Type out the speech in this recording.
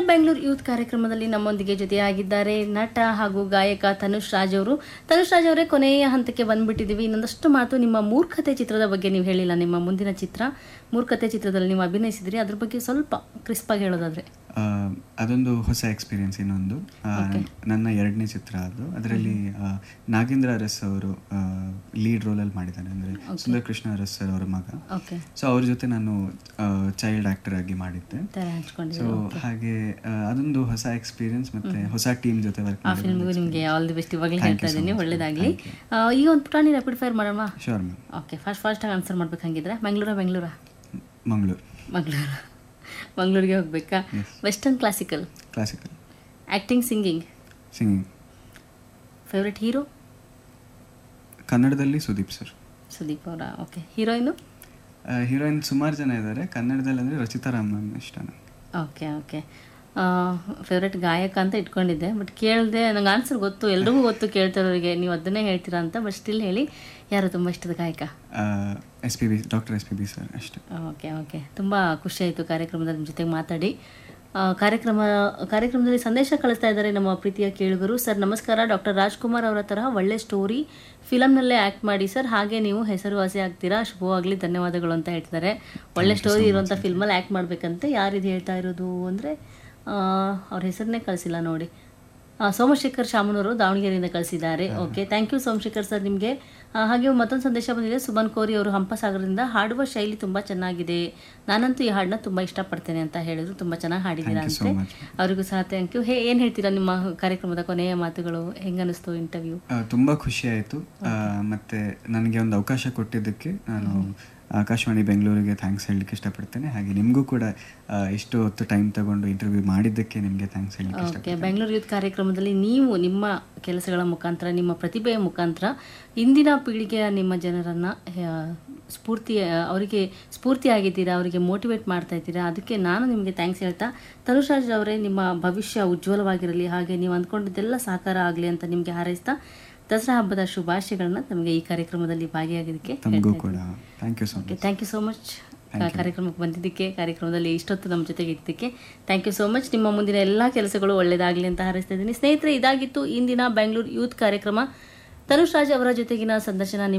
Bengaluru youth ಕಾರ್ಯಕ್ರಮದಲ್ಲಿ ನಮ್ಮೊಂದಿಗೆ ಜೊತೆಯಾಗಿದ್ದಾರೆ ನಟ ಹಾಗೂ ಗಾಯಕ ತನುಷ್ ರಾಜ್ ಅವರು ತನುಷ್ ರಾಜ್ ಅವರೇ ಕೊನೆಯ ಹಂತಕ್ಕೆ ಬಂದ್ಬಿಟ್ಟಿದ್ದೀವಿ ಇನ್ನೊಂದಷ್ಟು ಮಾತು ನಿಮ್ಮ ಮೂರ್ಖತೆ ಚಿತ್ರದ ಬಗ್ಗೆ ನೀವು ಹೇಳಿಲ್ಲ ನಿಮ್ಮ ಮುಂದಿನ ಚಿತ್ರ ಮೂರ್ಖತೆ ಚಿತ್ರದಲ್ಲಿ ನೀವು ಅಭಿನಯಿಸಿದ್ರಿ ಅದ್ರ ಬಗ್ಗೆ ಸ್ವಲ್ಪ ಕ್ರಿಸ್ಪ್ ಆಗಿ ಹೇಳೋದಾದ್ರೆ ಆ, ಅದೊಂದು ಹೊಸ ಎಕ್ಸ್ಪೀರಿಯನ್ಸ್ ಇನ್ನೊಂದು ಆ, ನನ್ನ ಎರಡನೇ ಚಿತ್ರ ಅದು ಅದರಲ್ಲಿ ನಾಗೇಂದ್ರ ಅರಸ್ ಅವರು ಲೀಡ್ ರೋಲಲ್ಲಿ ಮಾಡಿದ್ದಾರೆ ಅಂದರೆ ಸುಂದರ್ ಕೃಷ್ಣ ಅರಸ್ ಸರ್ ಅವರ ಮಗ ಓಕೆ ಸೊ ಅವ್ರ ಜೊತೆ ನಾನು ಚೈಲ್ಡ್ ಆಕ್ಟರ್ ಆಗಿ ಮಾಡಿದ್ದೆ ತರ ಹಂಚ್ಕೊಂಡಿದ್ದೀವಿ ಸೊ ಹಾಗೆ ಆ, ಅದೊಂದು ಹೊಸ ಎಕ್ಸ್ಪೀರಿಯನ್ಸ್ ಮತ್ತೆ ಹೊಸ ಟೀಮ್ ಜೊತೆ ವರ್ಕ್ ಆ ಫಿಲ್ಮ್ಗೂ ನಿಮಗೆ ಆಲ್ ದಿ ಬೆಸ್ಟ್ ಇವಾಗಲೇ Thank ಹೇಳ್ತಾ you so ಇದ್ದೀನಿ much. ಒಳ್ಳೇದಾಗಲಿ Thank ಈಗ ಒಂದು ಪುಟಾಣಿ ರ್ಯಾಪಿಡ್ ಫೈರ್ ಮಾಡೋಣ ಶೋರ್ ಮ್ಯಾಮ್ ಓಕೆ ಫಾಸ್ಟ್ ಫಾಸ್ಟಾಗಿ ಆನ್ಸರ್ ಮಾಡ್ಬೇಕು ಹಂಗಿದ್ರೆ ಬೆಂಗಳೂರ ಬೆಂಗಳೂರ ಮಂಗಳೂರು ಮಂಗಳೂರು ಮಂಗಳೂರಿಗೆ ಹೋಗ್ಬೇಕಾ Yes. Western classical classical acting singing singing favourite hero ಕನ್ನಡದಲ್ಲಿ ಸುದೀಪ್ ಸರ್ ಸುದೀಪ್ ಅವರ ಓಕೆ ಹೀರೋಯಿನು ಹೀರೋಯಿನ್ ಸುಮಾರು ಜನ ಇದ್ದಾರೆ ಕನ್ನಡದಲ್ಲಿ ಅಂದರೆ ರಚಿತಾ ರಾಮ್ ಮ್ಯಾಮ್ ಇಷ್ಟ ನನಗೆ ಓಕೆ ಓಕೆ ಫೇವ್ರೆಟ್ ಗಾಯಕ ಅಂತ ಇಟ್ಕೊಂಡಿದ್ದೆ ಬಟ್ ಕೇಳಿದೆ ನಂಗೆ ಆನ್ಸರ್ ಗೊತ್ತು ಎಲ್ರಿಗೂ ಗೊತ್ತು ಕೇಳ್ತಿರೋರಿಗೆ ನೀವು ಅದನ್ನೇ ಹೇಳ್ತೀರಾ ಅಂತ ಬಟ್ ಸ್ಟಿಲ್ ಹೇಳಿ ಯಾರು ತುಂಬ ಇಷ್ಟದ ಗಾಯಕ S P B doctor S P B sir ಅಷ್ಟೇ ಓಕೆ ಓಕೆ ತುಂಬ ಖುಷಿಯಾಯಿತು ಕಾರ್ಯಕ್ರಮದಲ್ಲಿ ನಿಮ್ಮ ಜೊತೆಗೆ ಮಾತಾಡಿ ಆ, ಕಾರ್ಯಕ್ರಮ ಕಾರ್ಯಕ್ರಮದಲ್ಲಿ ಸಂದೇಶ ಕಳಿಸ್ತಾ ಇದ್ದಾರೆ ನಮ್ಮ ಪ್ರೀತಿಯ ಕೇಳುಗರು ಸರ್ ನಮಸ್ಕಾರ ಡಾಕ್ಟರ್ ರಾಜ್ಕುಮಾರ್ ಅವರ ತರಹ ಒಳ್ಳೆ ಸ್ಟೋರಿ ಫಿಲಮ್ನಲ್ಲೇ ಆ್ಯಕ್ಟ್ ಮಾಡಿ ಸರ್ ಹಾಗೆ ನೀವು ಹೆಸರುವಾಸಿ ಆಗ್ತೀರಾ ಶುಭವಾಗಲಿ ಧನ್ಯವಾದಗಳು ಅಂತ ಹೇಳ್ತಿದ್ದಾರೆ ಒಳ್ಳೆ ಸ್ಟೋರಿ ಇರುವಂಥ ಫಿಲ್ಮಲ್ಲಿ ಆ್ಯಕ್ಟ್ ಮಾಡಬೇಕಂತೆ ಯಾರಿದು ಹೇಳ್ತಾ ಇರೋದು ಅಂದರೆ ಅವ್ರ ಹೆಸರನ್ನೇ ಕಳಿಸಿಲ್ಲ ನೋಡಿ ಆ, ಸೋಮಶೇಖರ್ ಶಾಮನೂರು ದಾವಣಗೆರೆಯಿಂದ ಕಳಿಸಿದ್ದಾರೆ okay thank you Somashekar sir ನಿಮಗೆ ಹಾಗೆ ಮತ್ತೊಂದು ಸಂದೇಶ ಬಂದಿದೆ ಸುಮನ್ ಕೋರಿ ಅವರು ಹಂಪಸಾಗರದಿಂದ ಹಾಡುವ ಶೈಲಿ ತುಂಬ ಚೆನ್ನಾಗಿದೆ ನಾನಂತೂ ಈ ಹಾಡನ್ನ ತುಂಬ ಇಷ್ಟಪಡ್ತೇನೆ ಅಂತ ಹೇಳಿದ್ರು ತುಂಬ ಚೆನ್ನಾಗಿ ಹಾಡಿದ್ದೀರಾ Thank you so ಅಂತೆ much. ಅವರಿಗೂ ಸಹ ಥ್ಯಾಂಕ್ ಯು ಹೇ ಏನು ಹೇಳ್ತೀರಾ ನಿಮ್ಮ ಕಾರ್ಯಕ್ರಮದ ಕೊನೆಯ ಮಾತುಗಳು ಹೆಂಗನಿಸ್ತು ಇಂಟರ್ವ್ಯೂ ಆ, ತುಂಬಾ ಖುಷಿ ಆಯಿತು ಮತ್ತೆ ನನಗೆ ಒಂದು ಅವಕಾಶ ಕೊಟ್ಟಿದ್ದಕ್ಕೆ ನಾನು ಆಕಾಶವಾಣಿ ಬೆಂಗಳೂರಿಗೆ ಥ್ಯಾಂಕ್ಸ್ ಹೇಳಲಿಕ್ಕೆ ಇಷ್ಟಪಡ್ತೇನೆ ಹಾಗೆ ನಿಮಗೂ ಕೂಡ ಆ, ಇಷ್ಟು ಹೊತ್ತು ಟೈಮ್ ತಗೊಂಡು ಇಂಟರ್ವ್ಯೂ ಮಾಡಿದ್ದಕ್ಕೆ ನಿಮಗೆ ಥ್ಯಾಂಕ್ಸ್ ಹೇಳಲಿಕ್ಕೆ ಓಕೆ ಇಷ್ಟಪಡ್ತೇನೆ ಬೆಂಗಳೂರು ಯೂತ್ ಕಾರ್ಯಕ್ರಮದಲ್ಲಿ ನೀವು ನಿಮ್ಮ ಕೆಲಸಗಳ ಮುಖಾಂತರ ನಿಮ್ಮ ಪ್ರತಿಭೆಯ ಮುಖಾಂತರ ಇಂದಿನ ಪೀಳಿಗೆಯ ನಿಮ್ಮ ಜನರನ್ನು ಸ್ಫೂರ್ತಿ ಅವರಿಗೆ ಸ್ಫೂರ್ತಿಯಾಗಿದ್ದೀರಾ ಅವರಿಗೆ ಮೋಟಿವೇಟ್ ಮಾಡ್ತಾ ಇದ್ದೀರಾ ಅದಕ್ಕೆ ನಾನು ನಿಮಗೆ ಥ್ಯಾಂಕ್ಸ್ ಹೇಳ್ತಾ ತನುಷಾಜ್ ಅವರೇ ನಿಮ್ಮ ಭವಿಷ್ಯ ಉಜ್ವಲವಾಗಿರಲಿ ಹಾಗೆ ನೀವು ಅಂದ್ಕೊಂಡಿದ್ದೆಲ್ಲ ಸಾಕಾರ ಆಗಲಿ ಅಂತ ನಿಮಗೆ ಹಾರೈಸ್ತಾ ದಸರಾ ಹಬ್ಬದ ಶುಭಾಶಯಗಳನ್ನ ನಮಗೆ ಈ ಕಾರ್ಯಕ್ರಮದಲ್ಲಿ ಭಾಗಿಯಾಗಿದ್ದಕ್ಕೆ ತಮಗೂ ಹೇಳ್ತಾ ಕೂಡ ಇದ್ದೀನಿ. Thank you so okay much thank you so much ಕಾರ್ಯಕ್ರಮಕ್ಕೆ ಬಂದಿದ್ದಕ್ಕೆ ಕಾರ್ಯಕ್ರಮದಲ್ಲಿ ಇಷ್ಟೊತ್ತು ನಮ್ಮ ಜೊತೆಗೆ ಇದ್ದಕ್ಕೆ ಥ್ಯಾಂಕ್ ಯು ಸೋ ಮಚ್ ನಿಮ್ಮ ಮುಂದಿನ ಎಲ್ಲ ಕೆಲಸಗಳು ಒಳ್ಳೆಯದಾಗಲಿ ಅಂತ ಹಾರೈಸ್ತಾ ಇದ್ದೀನಿ ಸ್ನೇಹಿತರೆ ಇದಾಗಿತ್ತು ಇಂದಿನ ಬೆಂಗಳೂರು ಯೂತ್ ಕಾರ್ಯಕ್ರಮ ತನುಷ್ ರಾಜ್ ಅವರ ಜೊತೆಗಿನ ಸಂದರ್ಶನ ನಿಮ್ಮ